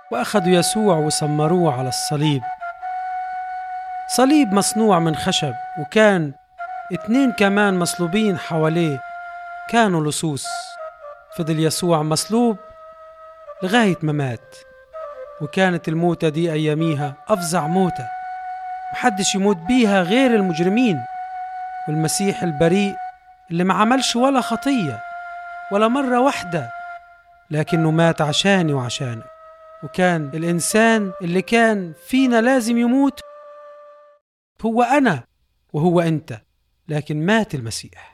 وأخذوا يسوع وسمروه على الصليب صليب مصنوع من خشب وكان اتنين كمان مصلوبين حواليه كانوا لصوص فضل يسوع مصلوب لغاية ما مات وكانت الموتة دي أياميها أفظع موتة محدش يموت بيها غير المجرمين والمسيح البريء اللي ما عملش ولا خطية ولا مرة واحدة لكنه مات عشاني وعشانك وكان الإنسان اللي كان فينا لازم يموت هو أنا وهو أنت لكن مات المسيح